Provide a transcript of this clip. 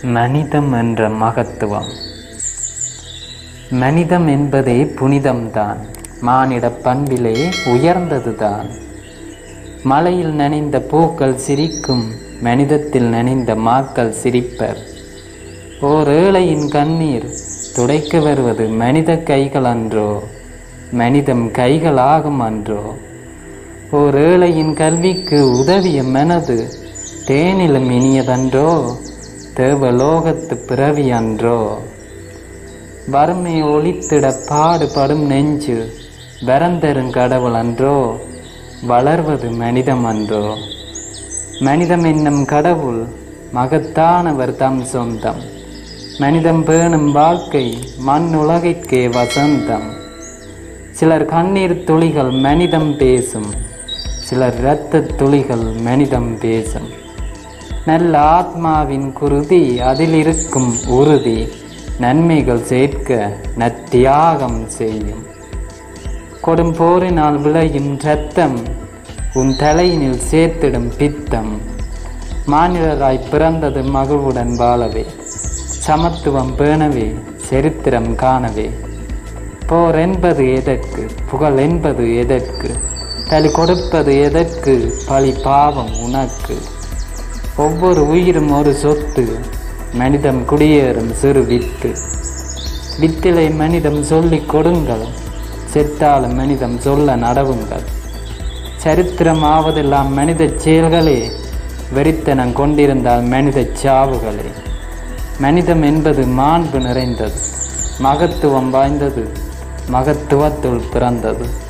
மனிதம் என்ற மகத்துவம் மனிதம் என்பதே புனிதம்தான் மானிட பண்பிலே உயர்ந்ததுதான் மலையில் நனைந்த பூக்கள் சிரிக்கும் மனிதத்தில் நனைந்த மாக்கள் சிரிப்பர் ஓர் ஏழையின் கண்ணீர் துடைக்க வருவது மனித கைகள் அன்றோ மனிதம் கைகளாகும் அன்றோ ஓர் ஏழையின் கல்விக்கு உதவிய மனது தேனிலும் இனியதன்றோ தேவலோகத்து பிறவி அன்றோ வறுமை ஒழித்திட பாடுபடும் நெஞ்சு வரந்தரும் கடவுள் அன்றோ வளர்வது மனிதம் அன்றோ மனிதம் என்னும் கடவுள் மகத்தானவர் தம் சொந்தம் மனிதம் பேணும் வாழ்க்கை மண் உலகிற்கே வசந்தம் சிலர் கண்ணீர் துளிகள் மனிதம் பேசும் சிலர் இரத்த துளிகள் மனிதம் பேசும் நல்ல ஆத்மாவின் குருதி அதில் இருக்கும் உறுதி நன்மைகள் சேர்க்க நத்தியாகம் செய்யும் கொடும் போரினால் விளையும் இரத்தம் உன் தலையினில் சேர்த்திடும் பித்தம் மாநிலராய் பிறந்தது மகிழ்வுடன் வாழவே சமத்துவம் பேணவே சரித்திரம் காணவே போர் என்பது எதற்கு புகழ் என்பது எதற்கு பலி கொடுப்பது எதற்கு பழி பாவம் உனக்கு ஒவ்வொரு உயிரும் ஒரு சொத்து மனிதம் குடியேறும் சிறு வித்து வித்திலை மனிதம் சொல்லிக் கொடுங்கள் செத்தாலும் மனிதம் சொல்ல நடவுங்கள் சரித்திரம் ஆவதெல்லாம் மனித செயல்களே வெறித்தனம் கொண்டிருந்தால் மனித சாவுகளே மனிதம் என்பது மாண்பு நிறைந்தது மகத்துவம் வாய்ந்தது மகத்துவத்துள் பிறந்தது